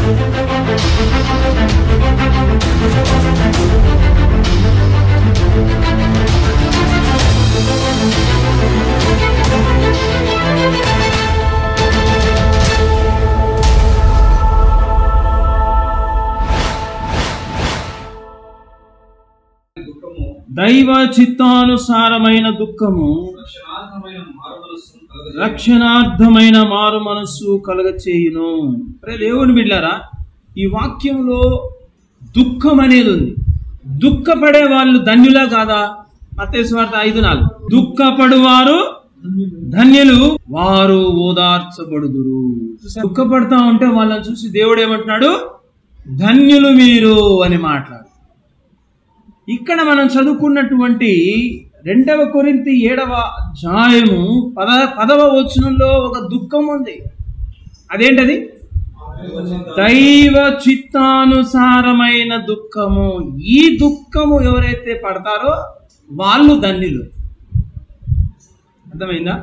దుఃఖము దైవ చిత్తానుసారమైన దుఃఖము రక్షణార్థమైన మారుమనస్సును కలుగజేయును. రక్షణార్థమైన మారు మనస్సు కలగచేయును అరే దేవుని బిడ్డారా ఈ వాక్యంలో దుఃఖం అనేది ఉంది దుఃఖపడే వాళ్ళు ధన్యులా కాదా మత్తేశ్వార్త ఐదు నాలుగు దుఃఖపడువారు ధన్యులు వారు ఓదార్చబడుదురు చూసారా? దుఃఖపడతా ఉంటే వాళ్ళని చూసి దేవుడు ఏమంటున్నాడు ధన్యులు మీరు అని మాట్లాడు ఇక్కడ మనం చదువుకున్నటువంటి రెండవ కొరింతి ఏడవ అధ్యాయము పద పదవ వచనంలో ఒక దుఃఖం ఉంది అదేంటది దైవ చిత్తానుసారమైన దుఃఖము ఈ దుఃఖము ఎవరైతే పడతారో వాళ్ళు ధన్యులు అర్థమైందా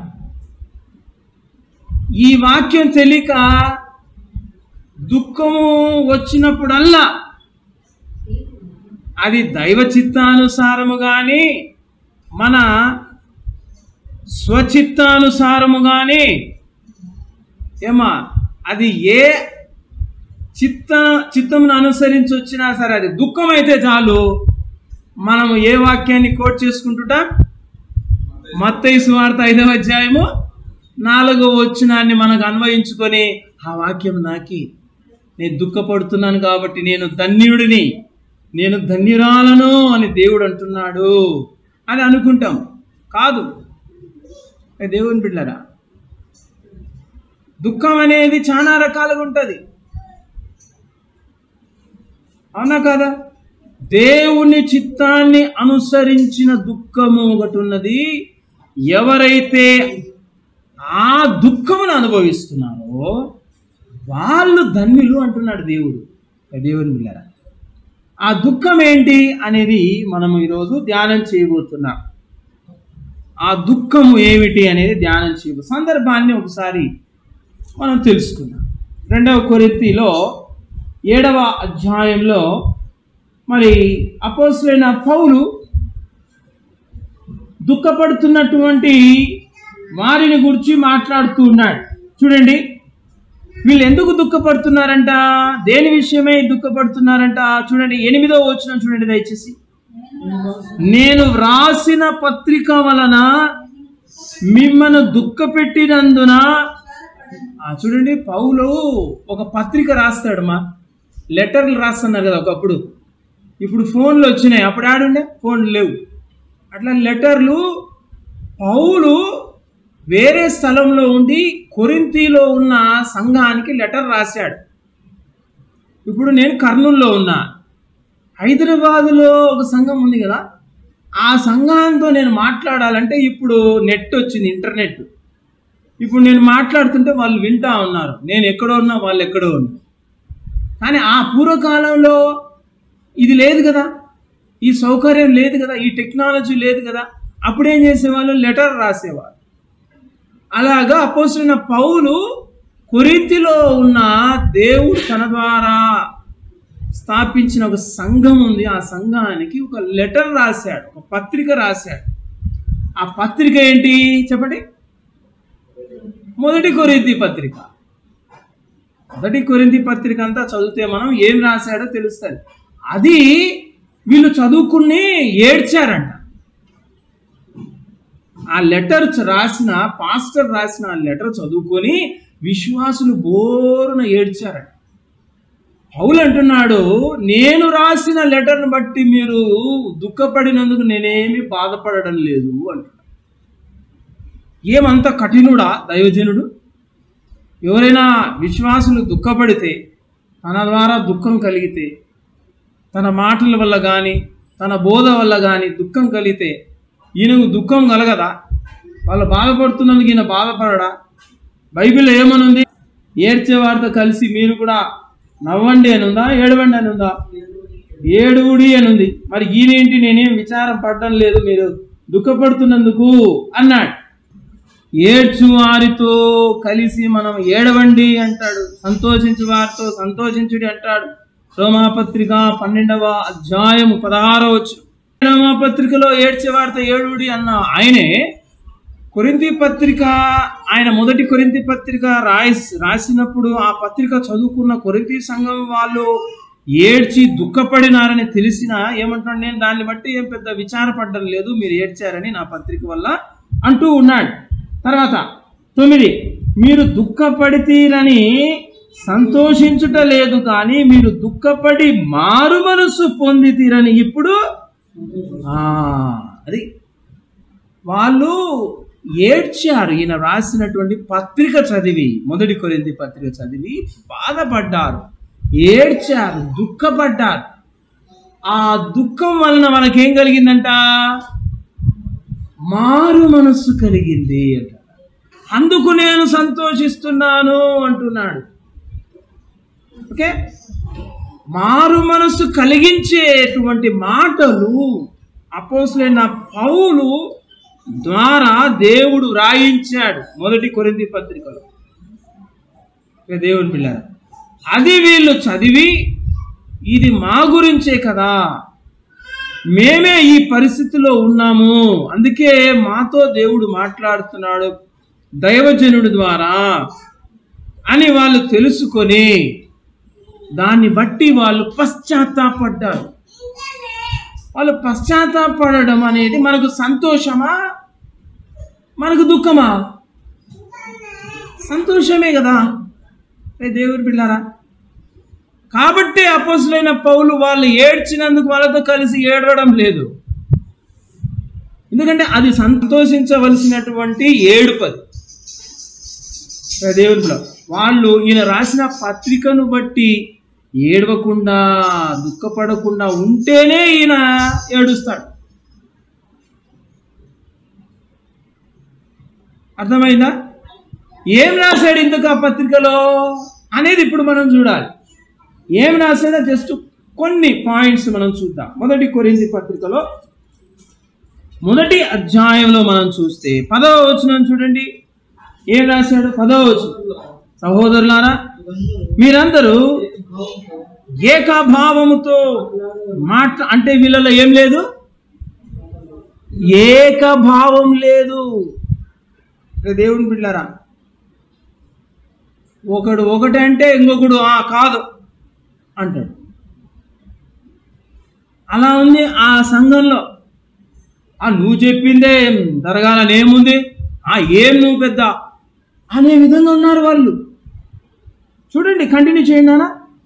ఈ వాక్యం తెలియక దుఃఖము వచ్చినప్పుడల్లా అది దైవ చిత్తానుసారము కానీ మన స్వచిత్తానుసారము కానీ ఏమా అది ఏ చిత్త చిత్తమును అనుసరించి వచ్చినా సరే అది దుఃఖం అయితే చాలు మనము ఏ వాక్యాన్ని కోట్ చేసుకుంటుట మత్తయి సువార్త ఐదవ అధ్యాయము నాలుగో వచ్చినాన్ని మనకు అన్వయించుకొని ఆ వాక్యం నాకి నేను దుఃఖపడుతున్నాను కాబట్టి నేను ధన్యుడిని నేను ధన్యురాలను అని దేవుడు అంటున్నాడు అని అనుకుంటాం కాదు ఏ దేవుని బిడ్డరా దుఃఖం అనేది చాలా రకాలుగా ఉంటుంది అవునా కాదా దేవుని చిత్తాన్ని అనుసరించిన దుఃఖము ఒకటి ఉన్నది ఎవరైతే ఆ దుఃఖమును అనుభవిస్తున్నారో వాళ్ళు ధన్యులు అంటున్నాడు దేవుడు దేవుని బిళ్ళరా ఆ దుఃఖం ఏంటి అనేది మనము ఈరోజు ధ్యానం చేయబోతున్నాం ఆ దుఃఖము ఏమిటి అనేది ధ్యానం చేయబో సందర్భాన్ని ఒకసారి మనం తెలుసుకుందాం రెండవ కొరింతిలో ఏడవ అధ్యాయంలో మరి అపోసులైన పౌలు దుఃఖపడుతున్నటువంటి వారిని గురించి మాట్లాడుతూ ఉన్నాడు చూడండి వీళ్ళు ఎందుకు దుఃఖపడుతున్నారంట దేని విషయమై దుఃఖపడుతున్నారంట చూడండి ఎనిమిదో వచ్చిన చూడండి దయచేసి నేను వ్రాసిన పత్రిక వలన మిమ్మల్ని దుఃఖపెట్టినందున ఆ చూడండి పౌలు ఒక పత్రిక రాస్తాడు మా లెటర్లు రాస్తున్నారు కదా ఒకప్పుడు ఇప్పుడు ఫోన్లు వచ్చినాయి అప్పుడు ఆడుండే ఫోన్లు లేవు అట్లా లెటర్లు పౌలు వేరే స్థలంలో ఉండి కొరింతిలో ఉన్న సంఘానికి లెటర్ రాశాడు ఇప్పుడు నేను కర్నూల్లో ఉన్నా హైదరాబాదులో ఒక సంఘం ఉంది కదా ఆ సంఘంతో నేను మాట్లాడాలంటే ఇప్పుడు నెట్ వచ్చింది ఇంటర్నెట్ ఇప్పుడు నేను మాట్లాడుతుంటే వాళ్ళు వింటా ఉన్నారు నేను ఎక్కడో ఉన్నా వాళ్ళు ఎక్కడో ఉన్నారు కానీ ఆ పూర్వకాలంలో ఇది లేదు కదా ఈ సౌకర్యం లేదు కదా ఈ టెక్నాలజీ లేదు కదా అప్పుడేం చేసేవాళ్ళు లెటర్ రాసేవాళ్ళు అలాగా అపోసిన పౌలు కొరింతిలో ఉన్న దేవుడు తన ద్వారా స్థాపించిన ఒక సంఘం ఉంది ఆ సంఘానికి ఒక లెటర్ రాశాడు ఒక పత్రిక రాశాడు ఆ పత్రిక ఏంటి చెప్పండి మొదటి కొరింతి పత్రిక మొదటి కొరింతి పత్రిక అంతా చదివితే మనం ఏం రాశాడో తెలుస్తుంది అది వీళ్ళు చదువుకుని ఏడ్చారంట ఆ లెటర్ రాసిన పాస్టర్ రాసిన ఆ లెటర్ చదువుకొని విశ్వాసులు బోరున ఏడ్చారట పౌలు అంటున్నాడు నేను రాసిన లెటర్ను బట్టి మీరు దుఃఖపడినందుకు నేనేమి బాధపడడం లేదు అంటున్నాడు ఏమంత కఠినుడా దైవజనుడు ఎవరైనా విశ్వాసులు దుఃఖపడితే తన ద్వారా దుఃఖం కలిగితే తన మాటల వల్ల కానీ తన బోధ వల్ల కానీ దుఃఖం కలిగితే ఈయనకు దుఃఖం కలగదా వాళ్ళు బాధపడుతున్నందుకు ఈయన బాధపడడా బైబిల్లో ఏమనుంది ఏడ్చే వారితో కలిసి మీరు కూడా నవ్వండి అని ఉందా ఏడవండి అని ఉందా ఏడుగుడి అని ఉంది మరి ఈయనేంటి నేనేం విచారం పడడం లేదు మీరు దుఃఖపడుతున్నందుకు అన్నాడు ఏడ్చు వారితో కలిసి మనం ఏడవండి అంటాడు సంతోషించు వారితో సంతోషించుడి అంటాడు రోమాపత్రిక పన్నెండవ అధ్యాయము పదహారవ వచ్చు రోమాపత్రికలో ఏడ్చే వారితో ఏడుడి అన్న ఆయనే కొరింతి పత్రిక ఆయన మొదటి కొరింతి పత్రిక రాయి రాసినప్పుడు ఆ పత్రిక చదువుకున్న కొరింతి సంఘం వాళ్ళు ఏడ్చి దుఃఖపడినారని తెలిసిన ఏమంటున్నాడు నేను దాన్ని బట్టి ఏం పెద్ద విచారపడ్డం లేదు మీరు ఏడ్చారని నా పత్రిక వల్ల అంటూ ఉన్నాడు తర్వాత తొమ్మిది మీరు దుఃఖపడితీరని సంతోషించుట లేదు కానీ మీరు దుఃఖపడి మారు మనసు పొందితీరని ఇప్పుడు ఆ, అది వాళ్ళు ఏడ్చారు ఈయన రాసినటువంటి పత్రిక చదివి మొదటి కొరింది పత్రిక చదివి బాధపడ్డారు ఏడ్చారు దుఃఖపడ్డారు ఆ దుఃఖం వలన మనకేం కలిగిందంట మారు మనస్సు కలిగింది అంట అందుకు నేను సంతోషిస్తున్నాను అంటున్నాడు ఓకే మారు మనస్సు కలిగించేటువంటి మాటలు అపోసులైన పౌలు ద్వారా దేవుడు రాయించాడు మొదటి కొరింది పత్రికలో ఇక దేవుని పిల్లలు అది వీళ్ళు చదివి ఇది మా గురించే కదా మేమే ఈ పరిస్థితిలో ఉన్నాము అందుకే మాతో దేవుడు మాట్లాడుతున్నాడు దైవజనుడి ద్వారా అని వాళ్ళు తెలుసుకొని దాన్ని బట్టి వాళ్ళు పశ్చాత్తాపడ్డారు వాళ్ళు పశ్చాత్తాపడడం అనేది మనకు సంతోషమా మనకు దుఃఖమా సంతోషమే కదా ఏ దేవుని పిల్లారా కాబట్టి అపోసులైన పౌలు వాళ్ళు ఏడ్చినందుకు వాళ్ళతో కలిసి ఏడవడం లేదు ఎందుకంటే అది సంతోషించవలసినటువంటి ఏడుపది ఏ దేవుని పిల్ల వాళ్ళు ఈయన రాసిన పత్రికను బట్టి ఏడవకుండా దుఃఖపడకుండా ఉంటేనే ఈయన ఏడుస్తాడు అర్థమైందా ఏం రాశాడు ఇందుకు ఆ పత్రికలో అనేది ఇప్పుడు మనం చూడాలి ఏం రాశాడో జస్ట్ కొన్ని పాయింట్స్ మనం చూద్దాం మొదటి కొరింది పత్రికలో మొదటి అధ్యాయంలో మనం చూస్తే పదవ వచనం చూడండి ఏం రాశాడు పదవ వచనం సహోదరులారా మీరందరూ ఏకభావముతో మాట అంటే వీళ్ళలో ఏం లేదు ఏకభావం లేదు ఇక దేవుని బిడ్డారా ఒకడు ఒకటి అంటే ఇంకొకడు ఆ కాదు అంటాడు అలా ఉంది ఆ సంఘంలో ఆ నువ్వు చెప్పిందే జరగాలని ఏముంది ఆ ఏం నువ్వు పెద్ద అనే విధంగా ఉన్నారు వాళ్ళు చూడండి కంటిన్యూ చేయండి నాన్న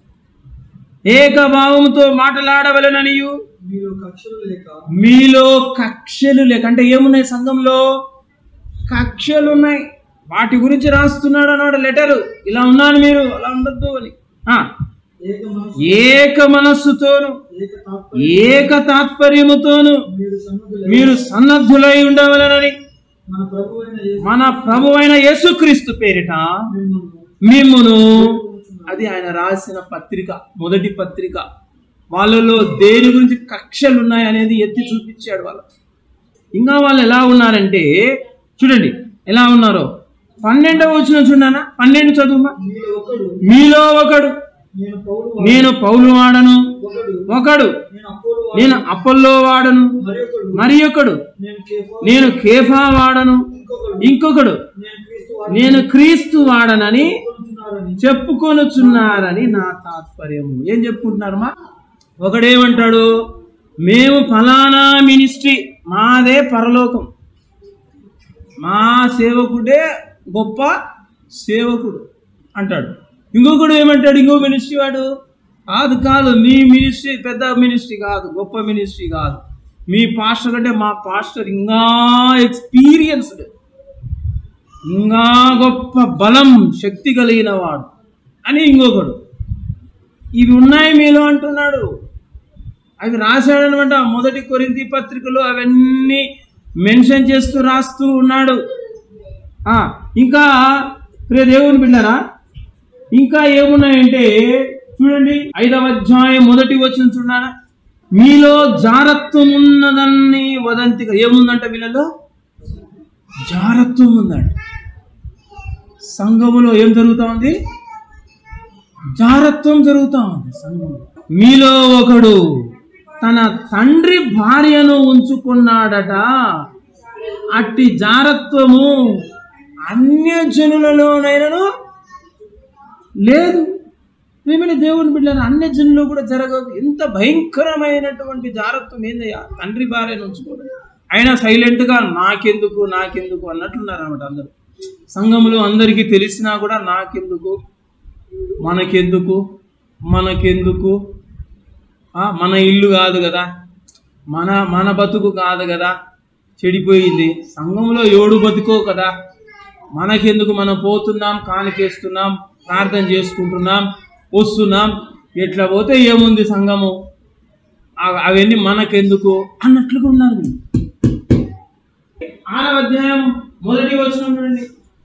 ఏకభావంతో మాట్లాడవలననియు మీరు కక్షలు లేక మీలో కక్షలు లేక అంటే ఏమున్నాయి సంఘంలో కక్షలు ఉన్నాయి వాటి గురించి రాస్తున్నాడు అన్నాడు లెటరు ఇలా ఉన్నాను మీరు అలా ఉండద్దు అని ఆ, ఏక మనసు ఏక మనస్సుతోను ఏక తాత్పర్యం ఏక తాత్పర్యముతోను మీరు సన్నద్ధులై మీరు సన్నద్ధులై ఉండవలనని మన ప్రభు అయిన యేసు మన ప్రభు అయిన యేసుక్రీస్తు పేరిట మిమ్మల్ని మిమ్మును అది ఆయన రాసిన పత్రిక మొదటి పత్రిక వాళ్ళలో దేని గురించి కక్షలు ఉన్నాయి అనేది ఎత్తి చూపించాడు వాళ్ళు ఇంకా వాళ్ళు ఎలా ఉన్నారంటే చూడండి ఎలా ఉన్నారో పన్నెండవ వచ్చిన చూడనా పన్నెండు చదువుమా మీరు ఒకడు మీలో ఒకడు నేను పౌరు నేను పౌలు వాడను ఒకడు ఒకడు నేను అపోలు నేను అప్పల్లో వాడను మరి ఒకడు మరి ఒకడు నేను కేఫా నేను కేఫా వాడను ఇంకొకడు ఇంకొకడు నేను క్రీస్తు నేను క్రీస్తు వాడనని వాడుకుంటున్నారని చెప్పుకొనుచున్నారని నా తాత్పర్యము ఏం చెప్పుకుంటున్నారు మా ఒకడేమంటాడు మేము ఫలానా మినిస్ట్రీ మాదే పరలోకం మా సేవకుడే గొప్ప సేవకుడు అంటాడు ఇంకొకడు ఏమంటాడు ఇంకో మినిస్ట్రీ వాడు కాదు కాదు మీ మినిస్ట్రీ పెద్ద మినిస్ట్రీ కాదు గొప్ప మినిస్ట్రీ కాదు మీ పాస్టర్ కంటే మా పాస్టర్ ఇంకా ఎక్స్పీరియన్స్డ్ ఇంకా గొప్ప బలం శక్తి కలిగిన వాడు అని ఇంకొకడు ఇవి ఉన్నాయి మీలో అంటున్నాడు అవి రాశాడనమాట మొదటి కొరింతి పత్రికలో అవన్నీ మెన్షన్ చేస్తూ రాస్తూ ఉన్నాడు ఆ, ఇంకా ప్రియ దేవుని బిడ్డరా ఇంకా ఏమున్నాయంటే చూడండి ఐదవ అధ్యాయం మొదటి వచ్చిన చూడారా మీలో జారత్వం ఉన్నదని వదంతిగా ఏముందంట వీళ్ళలో జారత్వం ఉందండి సంఘములో ఏం జరుగుతా ఉంది జారత్వం జరుగుతా ఉంది సంఘంలో మీలో ఒకడు తన తండ్రి భార్యను ఉంచుకున్నాడట అట్టి జారత్వము అన్యజనులలోనైనను లేదు ప్రేమైన దేవుని బిడ్డలు అన్య జనులు కూడా జరగదు ఎంత భయంకరమైనటువంటి జారత్వం ఏందయ్యా తండ్రి భార్యను ఉంచుకోవడం అయినా సైలెంట్గా నాకెందుకు నాకెందుకు అన్నట్లున్నారు అన్నమాట అందరూ సంఘములో అందరికీ తెలిసినా కూడా నాకెందుకు మనకెందుకు మనకెందుకు ఆ, మన ఇల్లు కాదు కదా మన మన బతుకు కాదు కదా చెడిపోయింది సంఘంలో ఏడు బతుకో కదా మనకెందుకు మనం పోతున్నాం కానికేస్తున్నాం ప్రార్థన చేసుకుంటున్నాం వస్తున్నాం ఎట్లా పోతే ఏముంది సంఘము ఆ- అవన్నీ మనకెందుకు అన్నట్లుగా ఉన్నారు వీళ్ళు. ఆరవ అధ్యాయం మొదటి వచనం చూడండి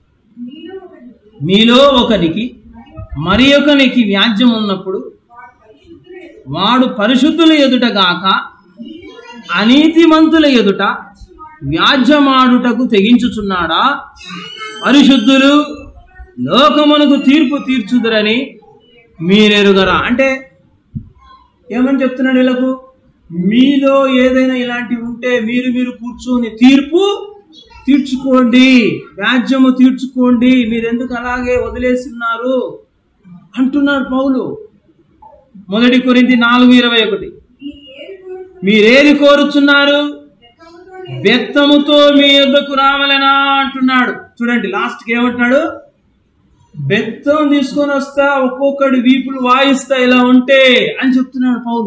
మీలో ఒకరికి మరి ఒకనికి వ్యాజ్యం ఉన్నప్పుడు వాడు పరిశుద్ధుల ఎదుట గాక అనీతిమంతుల ఎదుట వ్యాజ్యమాడుటకు తెగించుచున్నాడా పరిశుద్ధులు లోకమునకు తీర్పు తీర్చుదురని మీరెరుగరా అంటే ఏమని చెప్తున్నాడు వీళ్ళకు మీలో ఏదైనా ఇలాంటివి ఉంటే మీరు మీరు కూర్చొని తీర్పు తీర్చుకోండి వ్యాజ్యము తీర్చుకోండి మీరెందుకు అలాగే వదిలేస్తున్నారు అంటున్నాడు పౌలు మొదటి కొరింది నాలుగు ఇరవై ఒకటి మీరేది కోరుచున్నారు బెత్తముతో మీ యొద్దకు రావాలనా అంటున్నాడు చూడండి లాస్ట్కి ఏమంటున్నాడు బెత్తం తీసుకొని వస్తా ఒక్కొక్కడి వీపులు వాయిస్తా ఇలా ఉంటే అని చెప్తున్నాడు పౌలు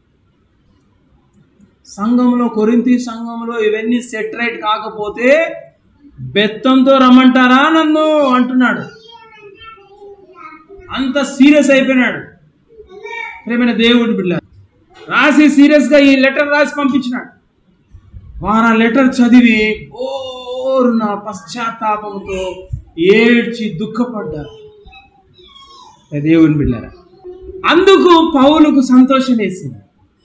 సంఘంలో కొరింతి సంఘంలో ఇవన్నీ సెట్ రైట్ కాకపోతే బెత్తంతో రమ్మంటారా నన్ను అంటున్నాడు అంత సీరియస్ అయిపోయినాడు ప్రేమైన దేవుడి బిడ్డ రాసి సీరియస్ గా ఈ లెటర్ రాసి పంపించినాడు వారు ఆ లెటర్ చదివి ఓరున పశ్చాత్తాపంతో ఏడ్చి దుఃఖపడ్డారు ఏ దేవుని బిడ్డారా అందుకు పౌలుకు సంతోషం వేసింది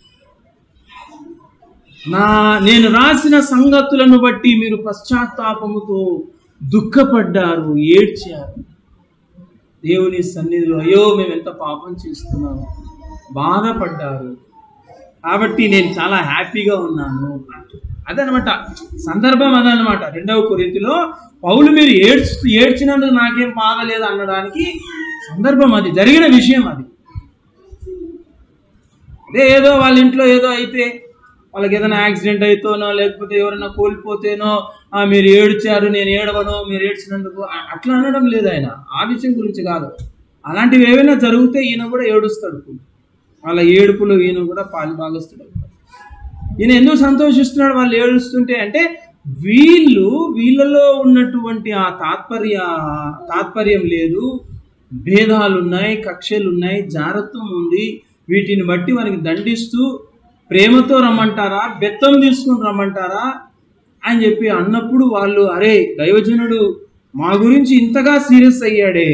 నా నేను రాసిన సంగతులను బట్టి మీరు పశ్చాత్తాపముతో దుఃఖపడ్డారు ఏడ్చారు దేవుని సన్నిధిలో అయ్యో మేము ఎంత పాపం చేస్తున్నాము బాధపడ్డారు కాబట్టి నేను చాలా హ్యాపీగా ఉన్నాను అదనమాట సందర్భం అదనమాట రెండవ కొరింతిలో పౌలు మీరు ఏడ్చు ఏడ్చినందుకు నాకేం బాధ లేదు అనడానికి సందర్భం అది జరిగిన విషయం అది అదే ఏదో వాళ్ళ ఇంట్లో ఏదో అయితే వాళ్ళకి ఏదైనా యాక్సిడెంట్ అయితేనో లేకపోతే ఎవరైనా కోల్పోతేనో "ఆ, మీరు ఏడ్చారు నేను ఏడవను మీరు ఏడ్చినందుకు అ- అట్లా అనడం లేదు ఆయన ఆ విషయం గురించి కాదు అలాంటివి ఏవైనా జరిగితే ఈయన కూడా ఏడుస్తాడు వాళ్ళ ఏడుపులో ఈయన కూడా పాలు భాగస్తుడు అవుతాడు. ఈయన ఎందుకు సంతోషిస్తున్నాడు వాళ్ళు ఏడుస్తుంటే అంటే వీళ్ళు వీళ్ళలో ఉన్నటువంటి ఆ తాత్పర్య తాత్పర్యం లేదు భేదాలు ఉన్నాయి కక్షలు ఉన్నాయి జారత్వం ఉంది వీటిని బట్టి మనకి దండిస్తూ ప్రేమతో రమ్మంటారా బెత్తం తీసుకుని రమ్మంటారా అని చెప్పి అన్నప్పుడు వాళ్ళు అరే దైవజనుడు మా గురించి ఇంతగా సీరియస్ అయ్యాడే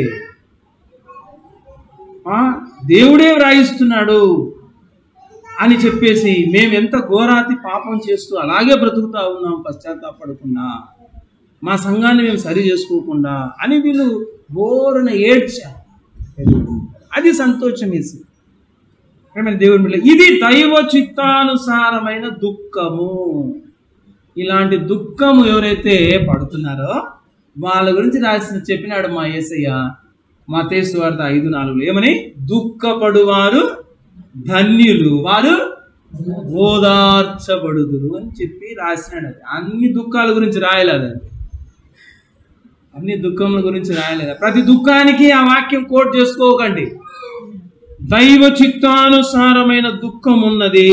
ఆ, దేవుడే వ్రాయిస్తున్నాడు అని చెప్పేసి మేము ఎంత ఘోరాతి పాపం చేస్తూ అలాగే బ్రతుకుతా ఉన్నాం పశ్చాత్తాపడకుండా మా సంఘాన్ని మేము సరి చేసుకోకుండా అని వీళ్ళు బోరున ఏడ్చారు అది సంతోషం వేసి ఏమైనా దేవుని బిడ్డ ఇది దైవ చిత్తానుసారమైన దుఃఖము ఇలాంటి దుఃఖము ఎవరైతే పడుతున్నారో వాళ్ళ గురించి రాసిన చెప్పినాడు మా యేసయ్య మా తేసు వార్త ఐదు నాలుగులో ఏమని దుఃఖపడువారు ధన్యులు వారు ఓదార్చబడుదురు అని చెప్పి రాసినాడు అది అన్ని దుఃఖాల గురించి రాయలేదు అది అన్ని దుఃఖముల గురించి రాయలేదు ప్రతి దుఃఖానికి ఆ వాక్యం కోట్ చేసుకోకండి దైవ చిత్తానుసారమైన దుఃఖం ఉన్నది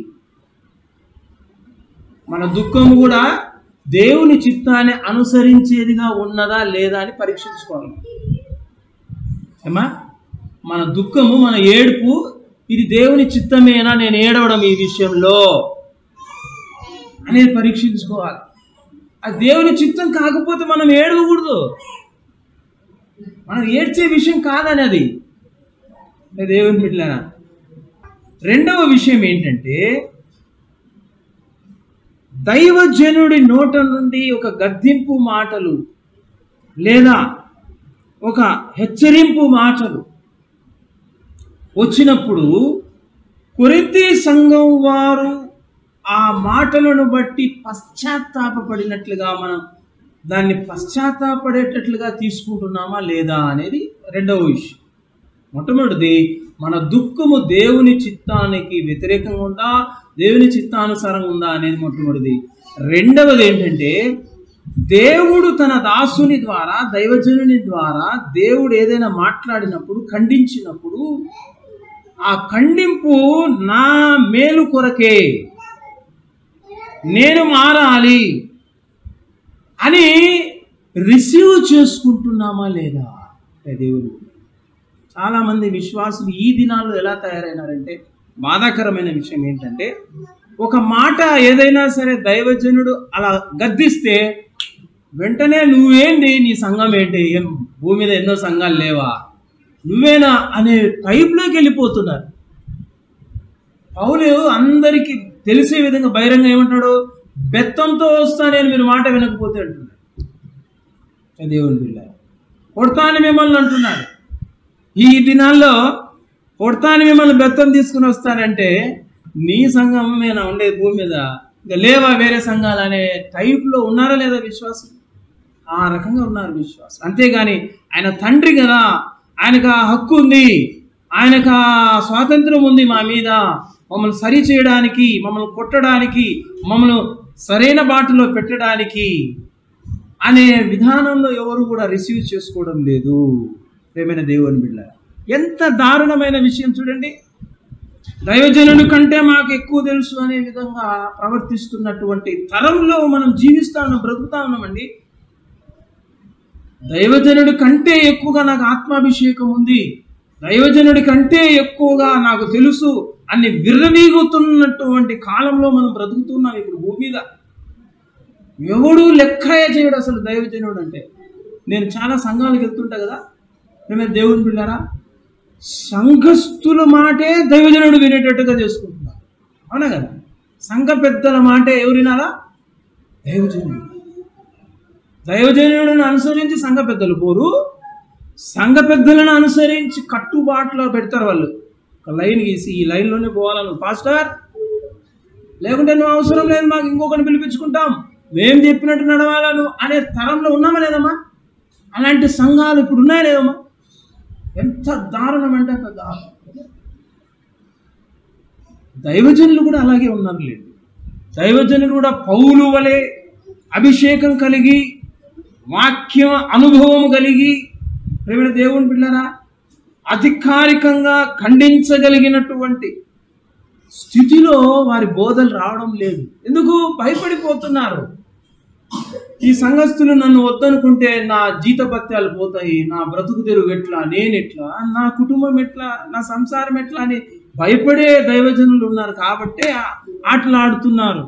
మన దుఃఖం కూడా దేవుని చిత్తాన్ని అనుసరించేదిగా ఉన్నదా లేదా అని పరీక్షించుకోవాలి ఏమా మన దుఃఖము మన ఏడుపు ఇది దేవుని చిత్తమేనా నేను ఏడవడం ఈ విషయంలో అనేది పరీక్షించుకోవాలి అది దేవుని చిత్తం కాకపోతే మనం ఏడవకూడదు మనం ఏడ్చే విషయం కాదని అది ఏ దేవుని బిడ్డలారా రెండవ విషయం ఏంటంటే దైవజనుడి నోట నుండి ఒక గద్దింపు మాటలు లేదా ఒక హెచ్చరింపు మాటలు వచ్చినప్పుడు కొరింథీ సంఘం వారు ఆ మాటలను బట్టి పశ్చాత్తాపపడినట్లుగా మనం దాన్ని పశ్చాత్తాపడేటట్లుగా తీసుకుంటున్నామా లేదా అనేది రెండవ విషయం మొట్టమొదటిది మన దుఃఖము దేవుని చిత్తానికి వ్యతిరేకంగా ఉందా దేవుని చిత్తానుసారంగా ఉందా అనేది మొట్టమొదటిది రెండవది ఏంటంటే దేవుడు తన దాసుని ద్వారా దైవజనుని ద్వారా దేవుడు ఏదైనా మాట్లాడినప్పుడు ఖండించినప్పుడు ఆ ఖండింపు నా మేలు కొరకే నేను మారాలి అని రిసీవ్ చేసుకుంటున్నామా లేదా అంటే దేవుడు చాలామంది విశ్వాసులు ఈ దినాల్లో ఎలా తయారైనారంటే బాధాకరమైన విషయం ఏంటంటే ఒక మాట ఏదైనా సరే దైవజనుడు అలా గద్దిస్తే వెంటనే నువ్వేంటి నీ సంఘం ఏంటి ఏం భూమి మీద ఎన్నో సంఘాలు లేవా నువ్వేనా అనే టైప్లోకి వెళ్ళిపోతున్నారు పౌలు అందరికీ తెలిసే విధంగా బహిరంగ ఏమంటాడు బెత్తంతో వస్తా నేను మీరు మాట వినకపోతే అంటున్నాడు దేవుని బిడ్డ కొడతాను మిమ్మల్ని అంటున్నాడు ఈ దినాల్లో కొడతాను మిమ్మల్ని బెత్తం తీసుకుని వస్తానంటే నీ సంఘం మీద ఉండేది భూమి మీద ఇంకా లేవా వేరే సంఘాలు అనే టైప్లో ఉన్నారా లేదా విశ్వాసం ఆ రకంగా ఉన్నారు విశ్వాసం అంతేగాని ఆయన తండ్రి కదా ఆయనకు ఆ హక్కు ఉంది ఆయనకు ఆ స్వాతంత్రం ఉంది మా మీద మమ్మల్ని సరి చేయడానికి మమ్మల్ని కొట్టడానికి మమ్మల్ని సరైన బాటలో పెట్టడానికి అనే విధానంలో ఎవరు కూడా రిసీవ్ చేసుకోవడం లేదు ప్రేమైన దేవుని బిడ్డ ఎంత దారుణమైన విషయం చూడండి దైవజనుని కంటే మాకు ఎక్కువ తెలుసు అనే విధంగా ప్రవర్తిస్తున్నటువంటి తరంలో మనం జీవిస్తా ఉన్నాం బ్రతుకుతా ఉన్నామండి దైవజనుడి కంటే ఎక్కువగా నాకు ఆత్మాభిషేకం ఉంది దైవజనుడి కంటే ఎక్కువగా నాకు తెలుసు అని విర్రవీగుతున్నటువంటి కాలంలో మనం బ్రతుకుతున్నాం ఇప్పుడు భూమి మీద ఎవడు లెక్కయ చేయడు అసలు దైవజనుడు అంటే నేను చాలా సంఘాలకు వెళ్తుంటా కదా మేము దేవుని బిళ్ళారా సంఘస్థుల మాటే దైవజనుడు వినేటట్టుగా చేసుకుంటున్నారు అవునా కదా సంఘ పెద్దల మాటే ఎవరు వినాలా దైవజనుడు దైవజనులను అనుసరించి సంఘ పెద్దలు పోరు సంఘ పెద్దలను అనుసరించి కట్టుబాటులో పెడతారు వాళ్ళు ఒక లైన్ గీసి ఈ లైన్లోనే పోవాలను పాస్టర్ లేకుంటే నువ్వు అవసరం లేదు మాకు ఇంకొకరిని పిలిపించుకుంటాం మేం చెప్పినట్టు నడవాలను అనే తరంలో ఉన్నామా లేదమ్మా అలాంటి సంఘాలు ఇప్పుడు ఉన్నాయా లేదమ్మా ఎంత దారుణం అంటే అంత దారుణం దైవజనులు కూడా అలాగే ఉన్నారు లేదు దైవజనులు కూడా పౌలు వలె అభిషేకం కలిగి వాక్యం అనుభవం కలిగి ప్రేమ దేవుని పిల్లరా అధికారికంగా ఖండించగలిగినటువంటి స్థితిలో వారి బోధలు రావడం లేదు ఎందుకు భయపడిపోతున్నారు ఈ సంఘస్థులు నన్ను వద్దనుకుంటే నా జీతపత్యాలు పోతాయి నా బ్రతుకు తెరువు ఎట్లా నేను ఎట్లా నా కుటుంబం ఎట్లా నా సంసారం ఎట్లా అని భయపడే దైవజనులు ఉన్నారు కాబట్టే ఆ- ఆటలాడుతున్నారు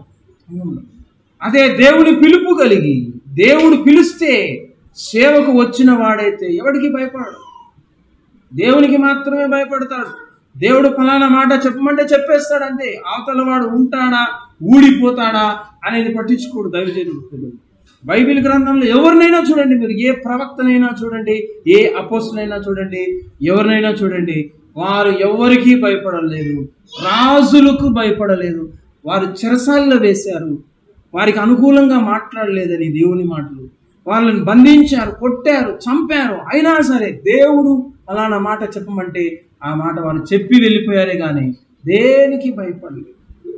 అదే దేవుని పిలుపు కలిగి దేవుడు పిలిస్తే సేవకు వచ్చిన వాడైతే ఎవడికి భయపడడు దేవునికి మాత్రమే భయపడతాడు దేవుడు ఫలానా మాట చెప్పమంటే చెప్పేస్తాడు అంతే అవతల వాడు ఉంటాడా ఊడిపోతాడా అనేది పట్టించుకోడు దైవజనుడు బైబిల్ గ్రంథంలో ఎవరినైనా చూడండి మీరు ఏ ప్రవక్తనైనా చూడండి ఏ అపోస్తునైనా చూడండి ఎవరినైనా చూడండి వారు ఎవరికీ భయపడలేదు రాజులకు భయపడలేదు వారు చెరసాల్లో వేశారు వారికి అనుకూలంగా మాట్లాడలేదని దేవుని మాటలు వాళ్ళని బంధించారు కొట్టారు చంపారు అయినా సరే దేవుడు అలానా మాట చెప్పమంటే ఆ మాట వారు చెప్పి వెళ్ళిపోయారే కానీ దేనికి భయపడలేదు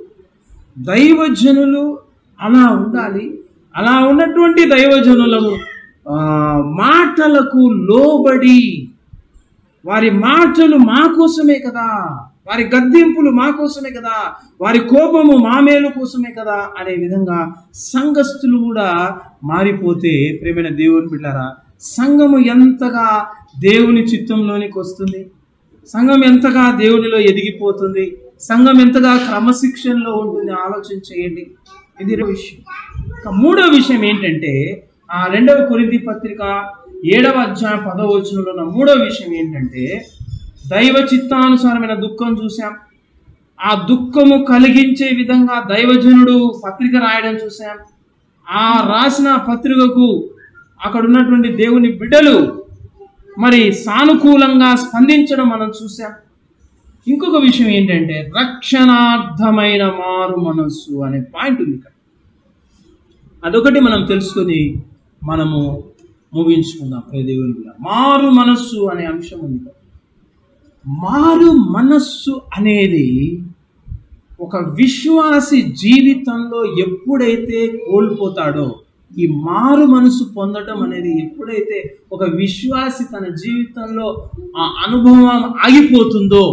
దైవజనులు అలా ఉండాలి అలా ఉన్నటువంటి దైవజనులను ఆ, మాటలకు లోబడి వారి మాటలు మా కోసమే కదా వారి గద్దింపులు మా కోసమే కదా వారి కోపము మా మేలు కోసమే కదా అనే విధంగా సంఘస్థులు కూడా మారిపోతే ప్రేమైన దేవుని బిడ్డారా సంఘము ఎంతగా దేవుని చిత్తంలోనికి వస్తుంది సంఘం ఎంతగా దేవునిలో ఎదిగిపోతుంది సంఘం ఎంతగా క్రమశిక్షణలో ఉంటుంది ఆలోచన చేయండి ఇది రెండవ విషయం ఇక మూడవ విషయం ఏంటంటే ఆ రెండవ కొరింథీ పత్రిక ఏడవ అధ్యాయం పదవ వచనంలో ఉన్న మూడవ విషయం ఏంటంటే దైవ చిత్తానుసారమైన దుఃఖం చూసాం ఆ దుఃఖము కలిగించే విధంగా దైవజనుడు పత్రిక రాయడం చూసాం ఆ రాసిన పత్రికకు అక్కడ ఉన్నటువంటి దేవుని బిడ్డలు మరి సానుకూలంగా స్పందించడం మనం చూసాం ఇంకొక విషయం ఏంటంటే రక్షణార్థమైన మారు మనస్సు అనే పాయింట్ ఉంది ఇక్కడ అదొకటి మనం తెలుసుకొని మనము ముగించుకుందాం ప్రియ దేవుని బిడ్డ. మారు మనస్సు అనే అంశం ఉంది ఇక్కడ. మారు మనస్సు అనేది ఒక విశ్వాసి జీవితంలో ఎప్పుడైతే కోల్పోతాడో ఈ మారు మనసు పొందటం అనేది ఎప్పుడైతే ఒక విశ్వాసి తన జీవితంలో ఆ అనుభవం ఆగిపోతుందో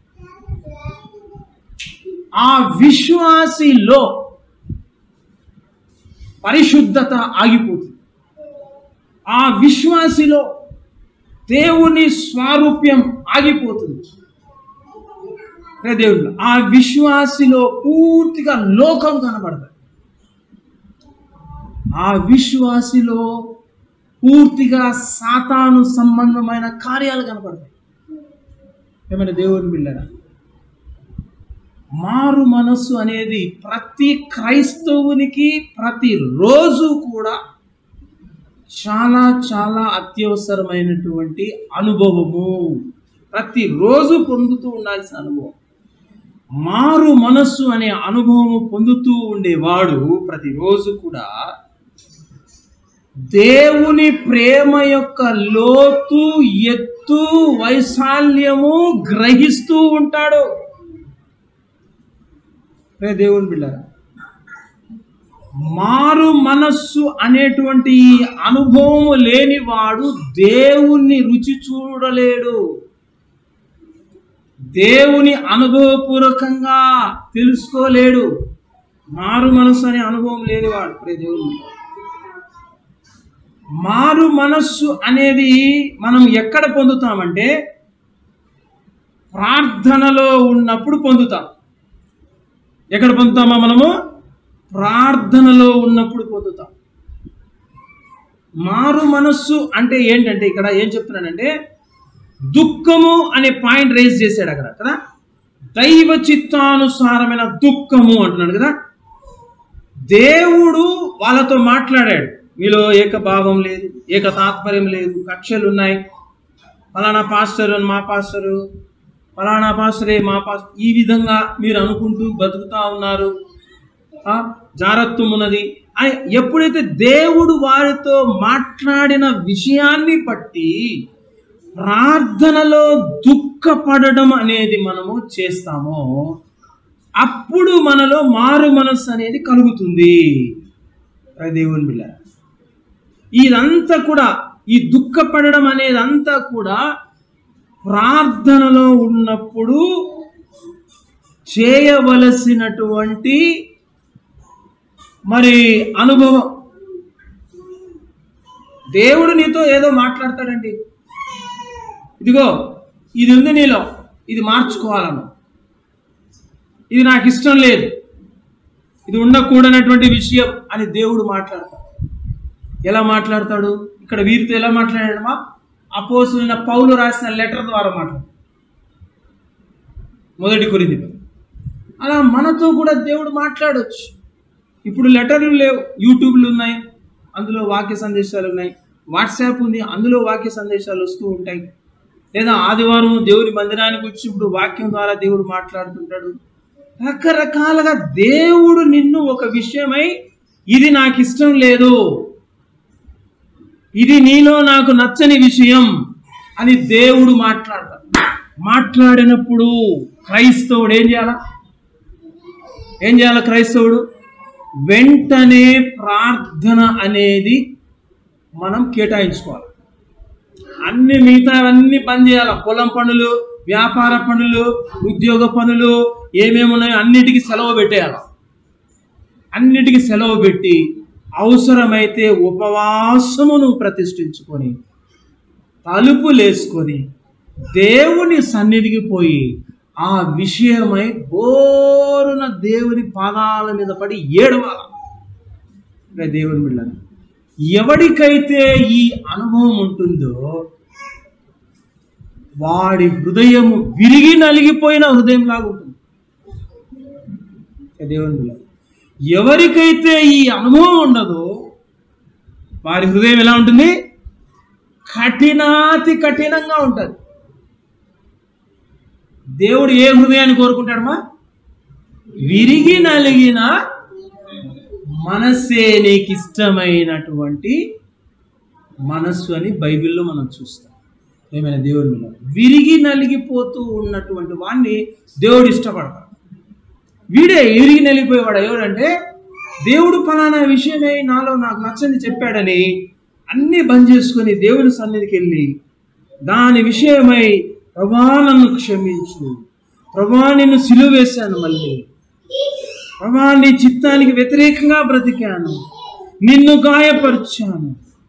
ఆ విశ్వాసిలో పరిశుద్ధత ఆగిపోతుంది ఆ విశ్వాసిలో దేవుని స్వారూప్యం ఆగిపోతుంది రే దేవుడు ఆ విశ్వాసిలో పూర్తిగా లోకం కనబడదు ఆ విశ్వాసిలో పూర్తిగా సాతాను సంబంధమైన కార్యాలు కనపడతాయి ఏమైనా దేవుని బిళ్ళరా మారు మనస్సు అనేది ప్రతి క్రైస్తవునికి ప్రతి రోజు కూడా చాలా చాలా అత్యవసరమైనటువంటి అనుభవము ప్రతిరోజు పొందుతూ ఉండాల్సిన అనుభవం మారు మనస్సు అనే అనుభవము పొందుతూ ఉండేవాడు ప్రతిరోజు కూడా దేవుని ప్రేమ యొక్క లోతు ఎత్తు వైశాల్యము గ్రహిస్తూ ఉంటాడు రే దేవుని బిళ్ళారా మారు మనస్సు అనేటువంటి ఈ అనుభవం లేనివాడు దేవుణ్ణి రుచి చూడలేడు దేవుని అనుభవపూర్వకంగా తెలుసుకోలేడు మారు మనస్సు అనే అనుభవం లేనివాడు ప్రే దేవుని మారు మనస్సు అనేది మనం ఎక్కడ పొందుతామంటే ప్రార్థనలో ఉన్నప్పుడు పొందుతాం ఎక్కడ పొందుతామా మనము ప్రార్థనలో ఉన్నప్పుడు పొందుతాం మారు మనస్సు అంటే ఏంటంటే ఇక్కడ ఏం చెప్తున్నానంటే దుఃఖము అనే పాయింట్ రేజ్ చేశాడు అక్కడ కదా దైవ చిత్తానుసారమైన దుఃఖము అంటున్నాడు కదా దేవుడు వాళ్ళతో మాట్లాడాడు మీలో ఏకభావం లేదు ఏక తాత్పర్యం లేదు కక్షలు ఉన్నాయి ఫలానా పాస్టర్ అని మా పాస్టరు ఫలానా పాస్టరే మా పాస్టర్ ఈ విధంగా మీరు అనుకుంటూ బతుకుతా ఉన్నారు ఆ, జారత్వం ఉన్నది అని ఎప్పుడైతే దేవుడు వారితో మాట్లాడిన విషయాన్ని బట్టి ప్రార్థనలో దుఃఖపడడం అనేది మనము చేస్తామో అప్పుడు మనలో మారు మనస్సు అనేది కలుగుతుంది ప్రియ దేవుని బిళ్ళ ఇదంతా కూడా ఈ దుఃఖపడడం అనేది అంతా కూడా ప్రార్థనలో ఉన్నప్పుడు చేయవలసినటువంటి మరి అనుభవం దేవుడు నీతో ఏదో మాట్లాడతాడండి ఇదిగో ఇది ఉంది నీలో ఇది మార్చుకోవాలను ఇది నాకు ఇష్టం లేదు ఇది ఉండకూడనటువంటి విషయం అని దేవుడు మాట్లాడతాడు ఎలా మాట్లాడతాడు ఇక్కడ వీరితో ఎలా మాట్లాడాడమా అపోసులైన పౌలు రాసిన లెటర్ ద్వారా మాట్లాడు మొదటి కొరింది అలా మనతో కూడా దేవుడు మాట్లాడొచ్చు ఇప్పుడు లెటర్లు లేవు యూట్యూబ్లు ఉన్నాయి అందులో వాక్య సందేశాలు ఉన్నాయి వాట్సాప్ ఉంది అందులో వాక్య సందేశాలు వస్తూ ఉంటాయి లేదా ఆదివారం దేవుని మందిరానికి వచ్చి ఇప్పుడు వాక్యం ద్వారా దేవుడు మాట్లాడుతుంటాడు రకరకాలుగా దేవుడు నిన్ను ఒక విషయమై ఇది నాకు ఇష్టం లేదు ఇది నీలో నాకు నచ్చని విషయం అని దేవుడు మాట్లాడతాడు మాట్లాడినప్పుడు క్రైస్తవుడు ఏం చేయాలా ఏం చేయాలి క్రైస్తవుడు వెంటనే ప్రార్థన అనేది మనం కేటాయించుకోవాలి అన్ని మిగతా అన్ని పని చేయాలి పొలం పనులు వ్యాపార పనులు ఉద్యోగ పనులు ఏమేమి ఉన్నాయో అన్నిటికీ సెలవు పెట్టేయాలి అన్నిటికీ సెలవు పెట్టి అవసరమైతే ఉపవాసము నువ్వు ప్రతిష్ఠించుకొని తలుపులేసుకొని దేవుని సన్నిధికి పోయి ఆ విషయమై బోరున దేవుని పాదాల మీద పడి ఏడవాల రే దేవుని బిళ్ళని ఎవడికైతే ఈ అనుభవం ఉంటుందో వాడి హృదయము విరిగి నలిగిపోయిన హృదయం లాగా ఉంటుంది దేవుని బిడ్డ ఎవరికైతే ఈ అనుభవం ఉండదో వారి హృదయం ఎలా ఉంటుంది కఠినాతి కఠినంగా ఉంటుంది దేవుడు ఏ హృదయాన్ని కోరుకుంటాడమ్మా విరిగి నలిగిన మనస్సే నీకు ఇష్టమైనటువంటి మనస్సు అని బైబిల్లో మనం చూస్తాం ఏమైనా దేవుని మీద విరిగి నలిగిపోతూ ఉన్నటువంటి వాడిని దేవుడు ఇష్టపడతాడు వీడే విరిగి నలిగిపోయేవాడు ఎవడంటే దేవుడు ఫలానా విషయమై నాలో నాకు నచ్చని చెప్పాడని అన్నీ బంద్ చేసుకొని దేవుని సన్నిధికి వెళ్ళి దాని విషయమై ప్రభా నన్ను క్షమించు ప్రభా నిన్ను సిలువ వేశాను మళ్ళీ ప్రభా నీ చిత్తానికి వ్యతిరేకంగా బ్రతికాను నిన్ను గాయపరిచాను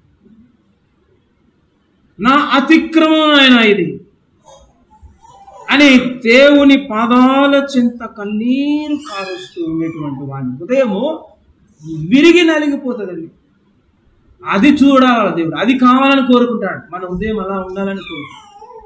నా అతిక్రమం ఆయన ఇది అని దేవుని పాదాల చింత కన్నీరు కారుస్తూ ఉండేటువంటి వాని హృదయము విరిగి నలిగిపోతుందండి అది చూడాలి దేవుడు అది కావాలని కోరుకుంటాడు మన హృదయం అలా ఉండాలని కోరుకుంటాడు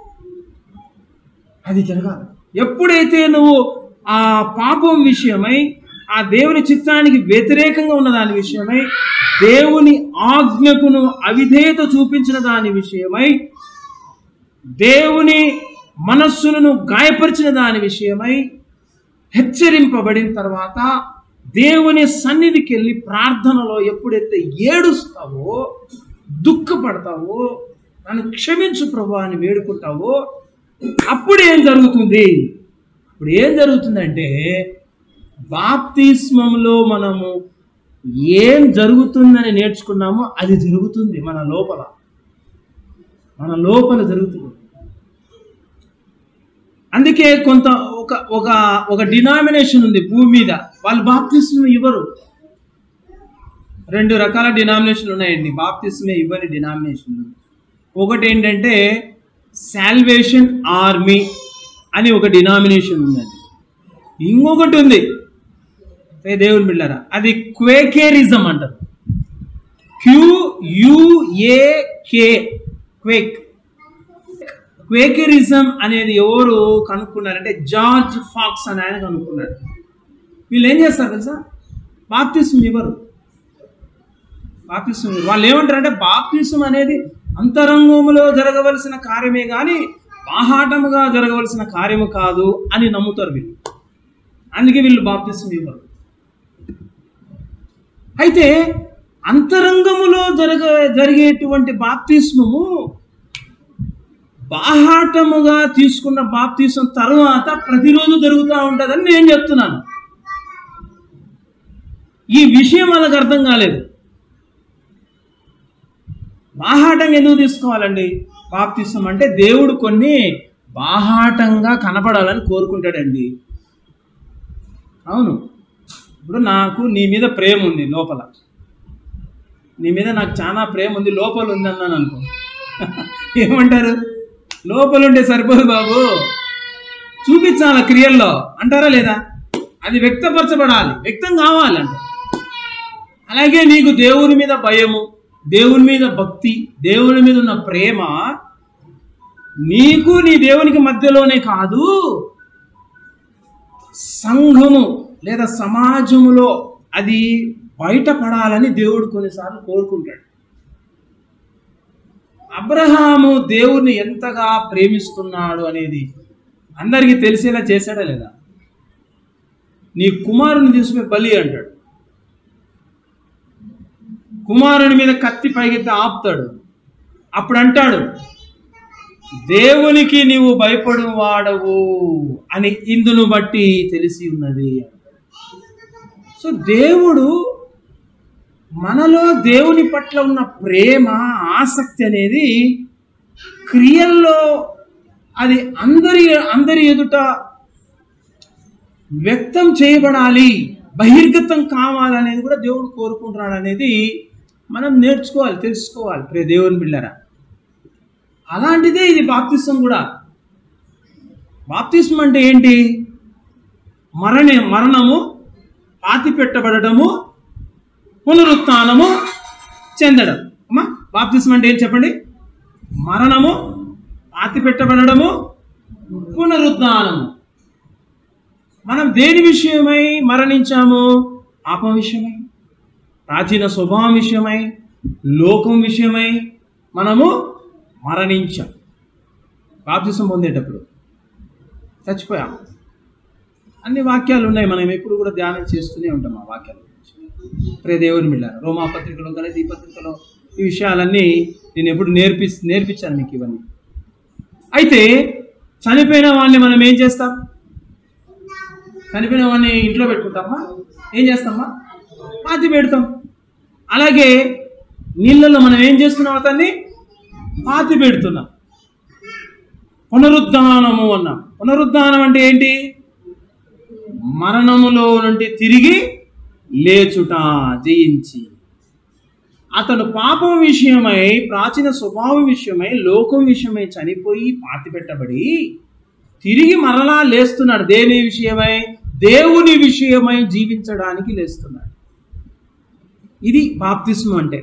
అది జరగాలి ఎప్పుడైతే నువ్వు ఆ పాపం విషయమై ఆ దేవుని చిత్తానికి వ్యతిరేకంగా ఉన్న దాని విషయమై దేవుని ఆజ్ఞకు నువ్వు అవిధేయత చూపించిన దాని విషయమై దేవుని మనస్సును నువ్వు గాయపరిచిన దాని విషయమై హెచ్చరింపబడిన తర్వాత దేవుని సన్నిధికి వెళ్ళి ప్రార్థనలో ఎప్పుడైతే ఏడుస్తావో దుఃఖపడతావో నన్ను క్షమించు ప్రభు అని వేడుకుంటావో అప్పుడు ఏం జరుగుతుంది ఇప్పుడు ఏం జరుగుతుందంటే బాప్తిస్మంలో మనము ఏం జరుగుతుందని నేర్చుకున్నామో అది జరుగుతుంది మన లోపల మన లోపల జరుగుతుంది అందుకే కొంత ఒక ఒక ఒక డినామినేషన్ ఉంది భూమి మీద వాళ్ళు బాప్తిస్మం ఇవ్వరు రెండు రకాల డినామినేషన్లు ఉన్నాయండి బాప్తిస్మే ఇవ్వని డినామినేషన్లు ఒకటి ఏంటంటే శాల్వేషన్ ఆర్మీ అని ఒక డినామినేషన్ ఉందండి ఇంకొకటి ఉంది ఏ దేవుని బిళ్ళారా అది క్వేకేరిజం అంటారు క్యూయుఏకే క్వేక్ క్వేకరిజం అనేది ఎవరు కనుక్కున్నారంటే జార్జ్ ఫాక్స్ అని ఆయన కనుక్కున్నాడు వీళ్ళు ఏం చేస్తారు తెలుసా బాప్తిసం ఇవ్వరు బాప్తిసం ఇవ్వరు వాళ్ళు ఏమంటారంటే బాప్తిసం అనేది అంతరంగంలో జరగవలసిన కార్యమే కానీ బాహాటముగా జరగవలసిన కార్యము కాదు అని నమ్ముతారు వీళ్ళు అందుకే వీళ్ళు బాప్తిసం ఇవ్వరు అయితే అంతరంగములో జరగ జరిగేటువంటి బాప్తిస్మము బాహాటముగా తీసుకున్న బాప్తీసం తర్వాత ప్రతిరోజు జరుగుతూ ఉంటుందని నేను చెప్తున్నాను ఈ విషయం వాళ్ళకి అర్థం కాలేదు బాహాటం ఎందుకు తీసుకోవాలండి బాప్తీసం అంటే దేవుడు కొన్ని బాహాటంగా కనపడాలని కోరుకుంటాడండి అవును ఇప్పుడు నాకు నీ మీద ప్రేమ ఉంది లోపల నీ మీద నాకు చాలా ప్రేమ ఉంది లోపల ఉంది అన్నాను అనుకో ఏమంటారు లోపల ఉంటే సరిపోదు బాబు చూపించాలి క్రియల్లో అంటారా లేదా అది వ్యక్తపరచబడాలి వ్యక్తం కావాలంటే అలాగే నీకు దేవుని మీద భయము దేవుని మీద భక్తి దేవుని మీద ఉన్న ప్రేమ నీకు నీ దేవునికి మధ్యలోనే కాదు సంఘము లేదా సమాజములో అది బయటపడాలని దేవుడు కొన్నిసార్లు కోరుకుంటాడు అబ్రహాము దేవుణ్ణి ఎంతగా ప్రేమిస్తున్నాడు అనేది అందరికీ తెలిసేలా చేశాడా లేదా నీ కుమారుని తీసుకుని బలి అంటాడు కుమారుని మీద కత్తి పైకెత్తి ఆపుతాడు అప్పుడు అంటాడు దేవునికి నీవు భయపడు వాడవు అని ఇందును బట్టి తెలిసి ఉన్నది సో దేవుడు మనలో దేవుని పట్ల ఉన్న ప్రేమ ఆసక్తి అనేది క్రియల్లో అది అందరి అందరి ఎదుట వ్యక్తం చేయబడాలి బహిర్గతం కావాలనేది కూడా దేవుడు కోరుకుంటున్నాడు అనేది మనం నేర్చుకోవాలి తెలుసుకోవాలి ప్రియ దేవుని బిళ్ళరా అలాంటిదే ఇది బాప్తిసం కూడా బాప్తిసం అంటే ఏంటి మరణ మరణము పాతి పెట్టబడటము పునరుత్నము చెందడం అమ్మా బాప్తిసం అంటే ఏం చెప్పండి మరణము పాతి పెట్టబడము పునరుద్ధానము మనం దేని విషయమై మరణించాము పాపం విషయమై ప్రాచీన స్వభావం విషయమై లోకం విషయమై మనము మరణించాం బాప్తిసం పొందేటప్పుడు చచ్చిపోయాం అన్ని వాక్యాలు ఉన్నాయి మనం ఎప్పుడు కూడా ధ్యానం చేస్తూనే ఉంటాం ఆ వాక్యాల గురించి ప్రే దేవుని మిళ్ళారు రోమా పత్రికలో గలతీ పత్రికలో ఈ విషయాలన్నీ నేను ఎప్పుడు నేర్పి నేర్పించాను మీకు ఇవన్నీ అయితే చనిపోయిన వాళ్ళని మనం ఏం చేస్తాం చనిపోయిన వాడిని ఇంట్లో పెట్టుకుంటామా ఏం చేస్తామా పాతి పెడతాం అలాగే నీళ్ళల్లో మనం ఏం చేస్తున్నాం అతన్ని పాతి పెడుతున్నాం పునరుద్ధానము అన్నాం పునరుద్ధానం అంటే ఏంటి మరణములో నుండి తిరిగి లేచుట జయించి అతను పాపం విషయమై ప్రాచీన స్వభావం విషయమై లోకం విషయమై చనిపోయి పాతి పెట్టబడి తిరిగి మరలా లేస్తున్నాడు దేని విషయమై దేవుని విషయమై జీవించడానికి లేస్తున్నాడు ఇది బాప్తిస్మం అంటే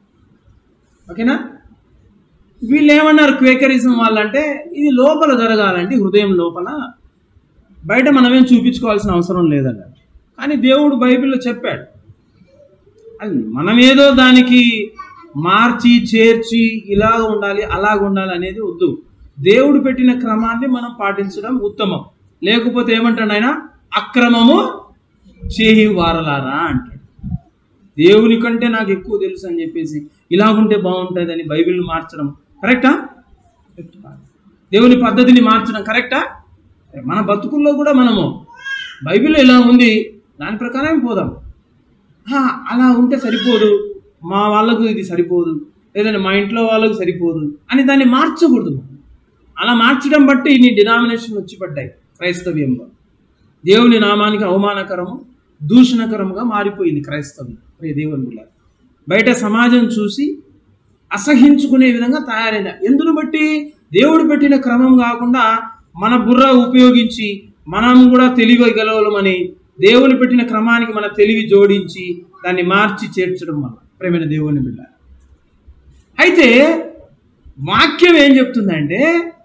ఓకేనా వీళ్ళు ఏమన్నారు క్వేకరిజం వాళ్ళంటే ఇది లోపల జరగాలండి హృదయం లోపల బయట మనమేం చూపించుకోవాల్సిన అవసరం లేదన్నారు కానీ దేవుడు బైబిల్లో చెప్పాడు అది మనమేదో దానికి మార్చి చేర్చి ఇలాగ ఉండాలి అలాగ ఉండాలి అనేది వద్దు దేవుడు పెట్టిన క్రమాన్ని మనం పాటించడం ఉత్తమం లేకపోతే ఏమంటాడు ఆయన అక్రమము చేయి వారలారా అంటాడు దేవుని కంటే నాకు ఎక్కువ తెలుసు అని చెప్పేసి ఇలాగుంటే బాగుంటుంది అని బైబిల్ని మార్చడం కరెక్టా కరెక్ట్ కాదు. దేవుని పద్ధతిని మార్చడం కరెక్టా మన బతుకుల్లో కూడా మనము బైబిల్లో ఇలా ఉంది దాని ప్రకారం పోదాం ఆ, అలా ఉంటే సరిపోదు మా వాళ్ళకు ఇది సరిపోదు లేదంటే మా ఇంట్లో వాళ్ళకు సరిపోదు అని దాన్ని మార్చకూడదు మనం. అలా మార్చడం బట్టి ఇన్ని డినామినేషన్ వచ్చి పడ్డాయి క్రైస్తవ్యంలో దేవుని నామానికి అవమానకరము దూషణకరముగా మారిపోయింది క్రైస్తవం ప్రియ దేవుని బిడ్డ బయట సమాజం చూసి అసహించుకునే విధంగా తయారైంది ఎందును బట్టి దేవుడు పెట్టిన క్రమం కాకుండా మన బుర్ర ఉపయోగించి మనం కూడా తెలియగలవలమని దేవుని పెట్టిన క్రమానికి మన తెలివి జోడించి దాన్ని మార్చి చేర్చడం వల్ల ప్రేమైన దేవుని బిడ్డ అయితే వాక్యం ఏం చెప్తుందంటే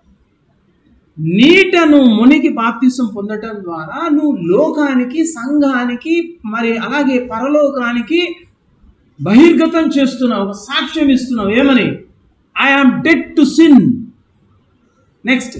నీటను మునిగి బాప్తిసం పొందటం ద్వారా నువ్వు లోకానికి సంఘానికి మరి అలాగే పరలోకానికి బహిర్గతం చేస్తున్నావు ఒక సాక్ష్యం ఇస్తున్నావు ఏమని I am dead to sin next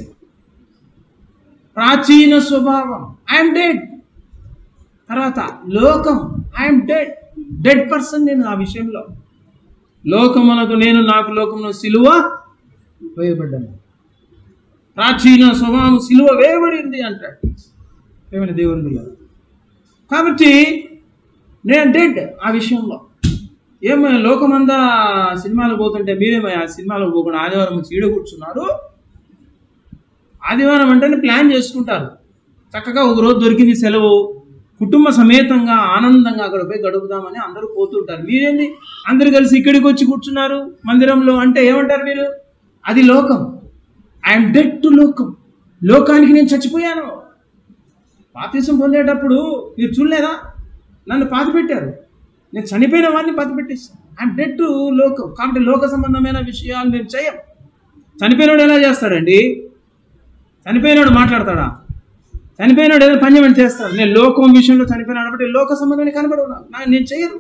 ప్రాచీన స్వభావం ఐఎమ్ డెడ్ తర్వాత లోకం ఐఎమ్ డెడ్ డెడ్ పర్సన్ నేను ఆ విషయంలో లోకమునకు నేను నాకు లోకమును సిలువ వేయబడ్డాను ప్రాచీన స్వభావం సిలువ వేయబడింది అంటాడు ఏమైనా దేవుని బిడ్డ కాబట్టి నేను డెడ్ ఆ విషయంలో ఏమో లోకమందా సినిమాలకు పోతుంటే మీరేమో ఆ సినిమాలకు పోకుండా ఆదివారం వచ్చి ఈడ కూర్చున్నారు ఆదివారం అంటేనే ప్లాన్ చేసుకుంటారు చక్కగా ఒక రోజు దొరికింది సెలవు కుటుంబ సమేతంగా ఆనందంగా అక్కడ పోయి గడుపుదామని అందరూ పోతుంటారు మీరేంది అందరు కలిసి ఇక్కడికి వచ్చి కూర్చున్నారు మందిరంలో అంటే ఏమంటారు మీరు అది లోకం ఐఎమ్ డెడ్ టు లోకం లోకానికి నేను చచ్చిపోయాను బాప్తీసం పొందేటప్పుడు మీరు చూడలేదా నన్ను పాతి పెట్టారు నేను చనిపోయిన వాడిని పాతి పెట్టేస్తాను ఐఎమ్ డెడ్ టు లోకం కాబట్టి లోక సంబంధమైన విషయాలు నేను చేయం చనిపోయినోడు ఎలా చేస్తాడండి చనిపోయినోడు మాట్లాడతాడా చనిపోయినాడు ఏదో పంచమని చేస్తాడు నేను లోకం విషయంలో చనిపోయినాడు కాబట్టి లోక సంబంధం కనబడవు నాకు. నా నేను చేయను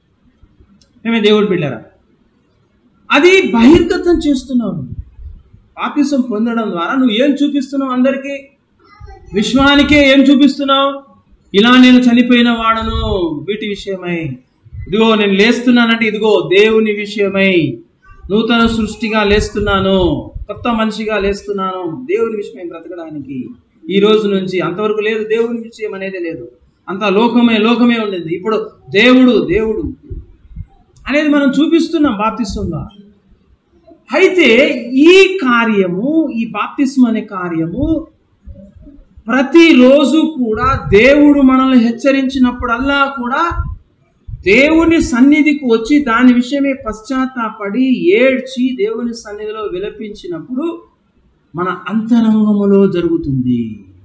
మేమే దేవుడు బిడ్డారా అది బహిర్గతం చేస్తున్నావు నువ్వు. పాపిసం పొందడం ద్వారా నువ్వు ఏం చూపిస్తున్నావు అందరికీ విశ్వానికే ఏం చూపిస్తున్నావు ఇలా నేను చనిపోయిన వాడను వీటి విషయమై ఇదిగో నేను లేస్తున్నానంటే ఇదిగో దేవుని విషయమై నూతన సృష్టిగా లేస్తున్నాను కొత్త మనిషిగా లేస్తున్నాను దేవుని విషయమై బ్రతకడానికి ఈ రోజు నుంచి అంతవరకు లేదు దేవుని విషయం అనేది లేదు అంత లోకమే లోకమే ఉండేది ఇప్పుడు దేవుడు దేవుడు అనేది మనం చూపిస్తున్నాం బాప్తిస్తుందా అయితే ఈ కార్యము ఈ బాప్తిస్మ అనే కార్యము ప్రతిరోజు కూడా దేవుడు మనల్ని హెచ్చరించినప్పుడల్లా కూడా దేవుని సన్నిధికి వచ్చి దాని విషయమే పశ్చాత్తాపడి ఏడ్చి దేవుని సన్నిధిలో విలపించినప్పుడు మన అంతరంగములో జరుగుతుంది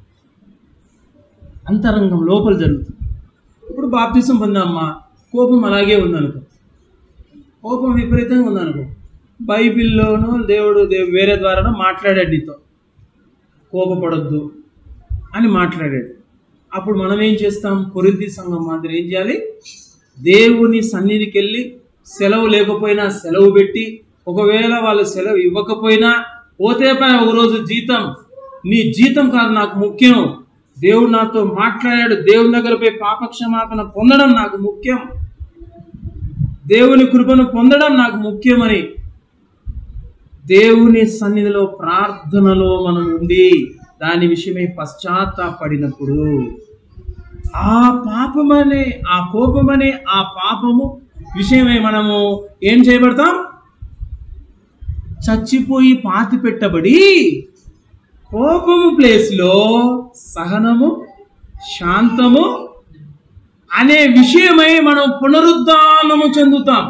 అంతరంగం లోపల జరుగుతుంది ఇప్పుడు బాప్తిసం పొందమ్మా కోపం అలాగే ఉందనుకో కోపం విపరీతంగా ఉందనుకో బైబిల్లోనూ దేవుడు దేవు వేరే ద్వారానో మాట్లాడాడు నీతో కోపపడొద్దు అని మాట్లాడాడు అప్పుడు మనం ఏం చేస్తాం కొరింది సంఘం మాదిరి ఏం చేయాలి దేవుని సన్నిధికి వెళ్ళి సెలవు లేకపోయినా సెలవు పెట్టి ఒకవేళ వాళ్ళు సెలవు ఇవ్వకపోయినా పోతే పై ఒక రోజు జీతం నీ జీతం కాదు నాకు ముఖ్యం దేవుడు నాతో మాట్లాడాడు దేవుని దగ్గర పోయి పాపక్షమాపణ పొందడం నాకు ముఖ్యం దేవుని కృపను పొందడం నాకు ముఖ్యమని దేవుని సన్నిధిలో ప్రార్థనలో మనం ఉండి దాని విషయమై పశ్చాత్తాపడినప్పుడు ఆ పాపమనే ఆ కోపమనే ఆ పాపము విషయమై మనము ఏం చేయబడతాం చచ్చిపోయి పాతి పెట్టబడి కోపము ప్లేస్లో సహనము శాంతము అనే విషయమై మనం పునరుద్ధానము చెందుతాం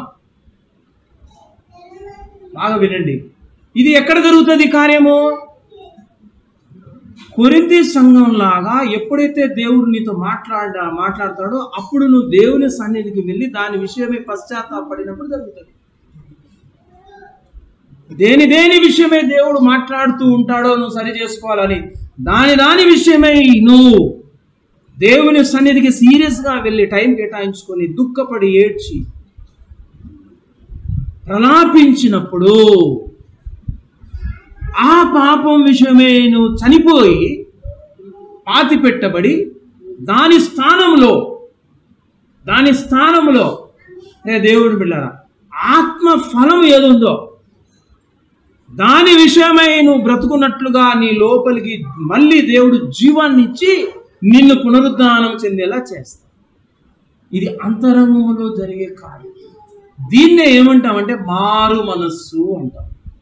బాగా వినండి ఇది ఎక్కడ జరుగుతుంది ఈ కార్యము కొరింది సంఘం లాగా ఎప్పుడైతే దేవుడు నీతో మాట్లాడా మాట్లాడతాడో అప్పుడు నువ్వు దేవుని సన్నిధికి వెళ్ళి దాని విషయమై పశ్చాత్తాపడినప్పుడు జరుగుతుంది దేని దేని విషయమై దేవుడు మాట్లాడుతూ ఉంటాడో నువ్వు సరి చేసుకోవాలని దాని దాని విషయమై నువ్వు దేవుని సన్నిధికి సీరియస్గా వెళ్ళి టైం కేటాయించుకొని దుఃఖపడి ఏడ్చి ప్రలాపించినప్పుడు ఆ పాపం విషయమే నువ్వు చనిపోయి పాతి పెట్టబడి దాని స్థానంలో దాని స్థానంలో ఏ దేవుడు బిళ్ళరా ఆత్మ ఫలం ఏదుందో దాని విషయమై నువ్వు బ్రతుకున్నట్లుగా నీ లోపలికి మళ్ళీ దేవుడు జీవాన్ని ఇచ్చి నిన్ను పునరుద్ధానం చెందేలా చేస్తా ఇది అంతరంగంలో జరిగే కార్యం దీన్నే ఏమంటామంటే మారు మనస్సు అంటాం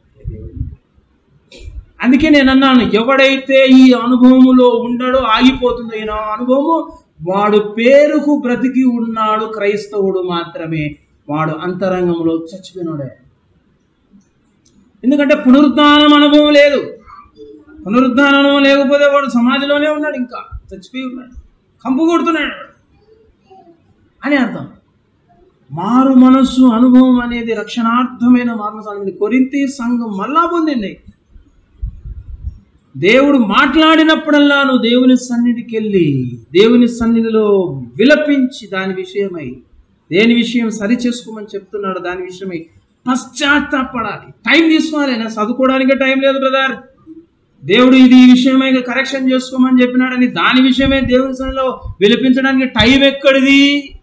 అందుకే నేను అన్నాను ఎవడైతే ఈ అనుభవములో ఉండడో ఆగిపోతుందో ఈ నా అనుభవము వాడు పేరుకు బ్రతికి ఉన్నాడు క్రైస్తవుడు మాత్రమే వాడు అంతరంగంలో చచ్చిపోయినాడే ఎందుకంటే పునరుద్ధానం అనుభవం లేదు పునరుద్ధానం అనుభవం లేకపోతే వాడు సమాధిలోనే ఉన్నాడు ఇంకా చచ్చిపోయి ఉన్నాడు కంపు కొడుతున్నాడు అని అర్థం మారు మనస్సు అనుభవం అనేది రక్షణార్థమైన మారు మనస్సు అనేది కొరింతి సంఘం మళ్ళా పొందింది దేవుడు మాట్లాడినప్పుడల్లా నువ్వు దేవుని సన్నిధికి వెళ్ళి దేవుని సన్నిధిలో విలపించి దాని విషయమై దేని విషయం సరి చేసుకోమని చెప్తున్నాడు దాని విషయమై పశ్చాత్తాపడాలి టైం తీసుకోవాలి నా చదువుకోవడానికే టైం లేదు బ్రదర్ దేవుడు ఇది ఈ విషయమై కరెక్షన్ చేసుకోమని చెప్పినాడని దాని విషయమే దేవుని సన్నిధిలో విలపించడానికి టైం ఎక్కడిది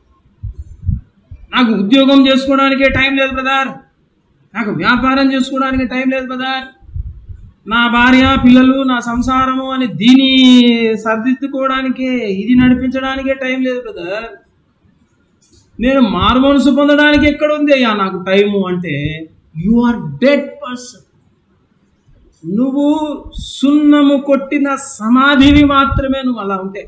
నాకు ఉద్యోగం చేసుకోవడానికే టైం లేదు బ్రదర్ నాకు వ్యాపారం చేసుకోవడానికి టైం లేదు బ్రదర్ నా భార్య పిల్లలు నా సంసారము అని దీని సర్దిద్దుకోవడానికే ఇది నడిపించడానికే టైం లేదు బ్రదర్ నేను మారు మనసు పొందడానికి ఎక్కడ ఉంది అయ్యా నాకు టైము అంటే యు ఆర్ డెడ్ పర్సన్ నువ్వు సున్నము కొట్టిన సమాధివి మాత్రమే నువ్వు అలా ఉంటే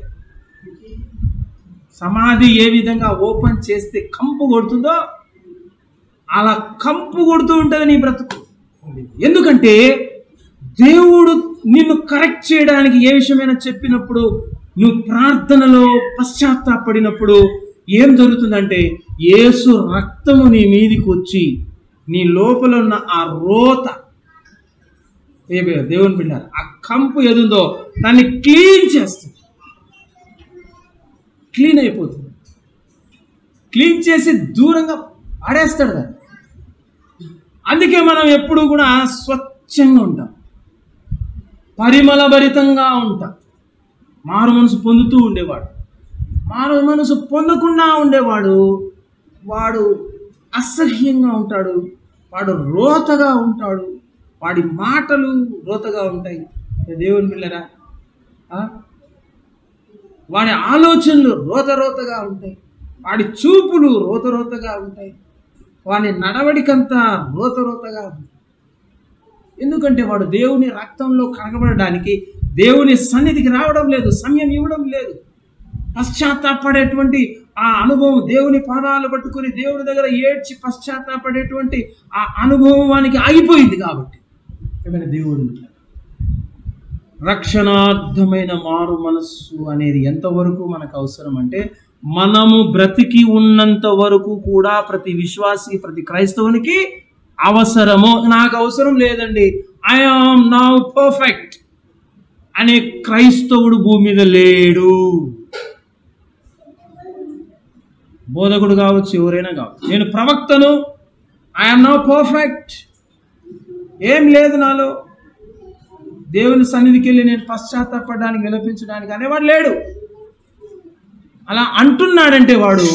సమాధి ఏ విధంగా ఓపెన్ చేస్తే కంపు కొడుతుందో అలా కంపు కొడుతూ ఉంటుంది నీ బ్రతుకు ఎందుకంటే దేవుడు నిన్ను కరెక్ట్ చేయడానికి ఏ విషయమైనా చెప్పినప్పుడు నువ్వు ప్రార్థనలో పశ్చాత్తాపడినప్పుడు ఏం జరుగుతుందంటే యేసు రక్తము నీ మీదికి వచ్చి నీ లోపల ఉన్న ఆ రోత ఏ బే- దేవుని బిడ్డారు ఆ కంపు ఏదుందో దాన్ని క్లీన్ చేస్తుంది క్లీన్ అయిపోతుంది క్లీన్ చేసి దూరంగా పడేస్తాడు దాన్ని అందుకే మనం ఎప్పుడు కూడా స్వచ్ఛంగా ఉంటాం పరిమళ భరితంగా ఉంటాం మారు మనసు పొందుతూ ఉండేవాడు మారు మనసు పొందకుండా ఉండేవాడు వాడు అసహ్యంగా ఉంటాడు వాడు రోతగా ఉంటాడు వాడి మాటలు రోతగా ఉంటాయి దేవుని పిల్లరా ఆ? వాడి ఆలోచనలు రోత రోతగా ఉంటాయి వాడి చూపులు రోత రోతగా ఉంటాయి వాని నడవడికంతా రోత రోతగా ఉంటుంది ఎందుకంటే వాడు దేవుని రక్తంలో కనగబడడానికి దేవుని సన్నిధికి రావడం లేదు సమయం ఇవ్వడం లేదు పశ్చాత్తాపడేటువంటి ఆ అనుభవం దేవుని పాదాలు పట్టుకొని దేవుని దగ్గర ఏడ్చి పశ్చాత్తాపడేటువంటి ఆ అనుభవం వానికి ఆగిపోయింది కాబట్టి ఏమైనా దేవుడు రక్షణార్థమైన మారు మనస్సు అనేది ఎంతవరకు మనకు అవసరం అంటే మనము బ్రతికి ఉన్నంత వరకు కూడా ప్రతి విశ్వాసి ప్రతి క్రైస్తవునికి అవసరము నాకు అవసరం లేదండి ఐ ఆమ్ నౌ పర్ఫెక్ట్ అనే క్రైస్తవుడు భూమి మీద లేడు బోధకుడు కావచ్చు ఎవరైనా కావచ్చు నేను ప్రవక్తను ఐఎమ్ నో పర్ఫెక్ట్ ఏం లేదు నాలో దేవుని సన్నిధికి వెళ్ళి నేను పశ్చాత్తాపడడానికి విలపించడానికి అనేవాడు లేడు అలా అంటున్నాడంటే వాడు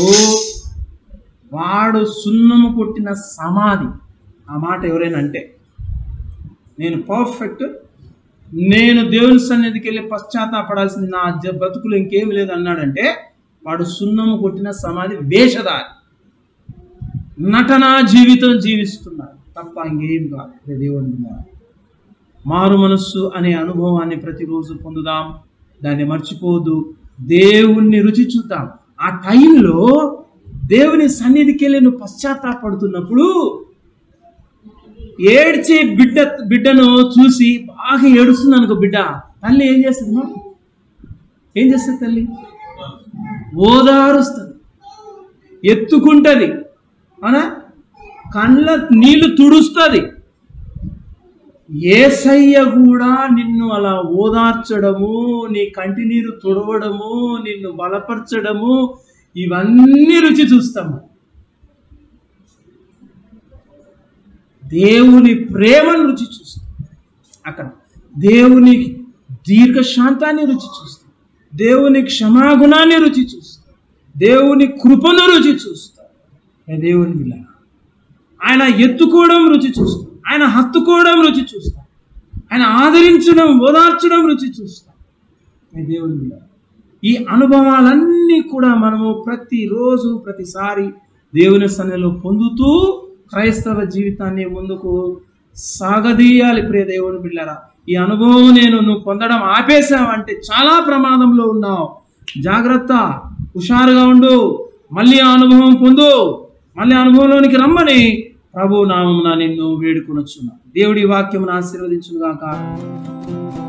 వాడు సున్నము కొట్టిన సమాధి ఆ మాట ఎవరైనా అంటే నేను పర్ఫెక్ట్ నేను దేవుని సన్నిధికి వెళ్ళి పశ్చాత్తాపడాల్సింది నా జ- బతుకులు ఇంకేం లేదు అన్నాడంటే వాడు సున్నము కొట్టిన సమాధి వేషధారి నటనా జీవితం జీవిస్తున్నాడు తప్ప ఇంకేం కాదు ఇదే దేవుని బిడ్డలారా. మారు మనస్సు అనే అనుభవాన్ని ప్రతిరోజు పొందుదాం దాన్ని మర్చిపోదు దేవుణ్ణి రుచి చూద్దాం ఆ టైంలో దేవుని సన్నిధికి వెళ్ళి నువ్వు పశ్చాత్తాపడుతున్నప్పుడు ఏడ్చే బిడ్డ బిడ్డను చూసి బాగా ఏడుస్తుంది అనుకో బిడ్డ తల్లి ఏం చేస్తుంది మా? ఏం చేస్తుంది తల్లి ఓదారుస్తుంది ఎత్తుకుంటది అవునా కళ్ళ నీళ్లు తుడుస్తుంది ఏసయ్య కూడా నిన్ను అలా ఓదార్చడము నీ కంటి నీరు తుడవడము నిన్ను బలపరచడము ఇవన్నీ రుచి చూస్తాము దేవుని ప్రేమను రుచి చూస్తాం అక్కడ దేవుని దీర్ఘశాంతాన్ని రుచి చూస్తాం దేవుని క్షమాగుణాన్ని రుచి చూస్తాం దేవుని కృపను రుచి చూస్తాం ఏ దేవుని విల ఆయన ఎత్తుకోవడం రుచి చూస్తాం ఆయన హత్తుకోవడం రుచి చూస్తాం ఆయన ఆదరించడం ఓదార్చడం రుచి చూస్తాం ఏ దేవుని విల ఈ అనుభవాలన్నీ కూడా మనము ప్రతిరోజు ప్రతిసారి దేవుని సన్నిధిలో పొందుతూ క్రైస్తవ జీవితాన్ని ముందుకు సాగదీయాలి ప్రియ దేవుని బిళ్ళరా ఈ అనుభవం నేను నువ్వు పొందడం ఆపేశావంటే చాలా ప్రమాదంలో ఉన్నావు జాగ్రత్త హుషారుగా ఉండు మళ్ళీ ఆ అనుభవం పొందు మళ్ళీ ఆ అనుభవంలోనికి రమ్మని ప్రభు నామమున నిన్ను వేడుకొనొచ్చున్నా దేవుడి వాక్యమును ఆశీర్వదించుగాక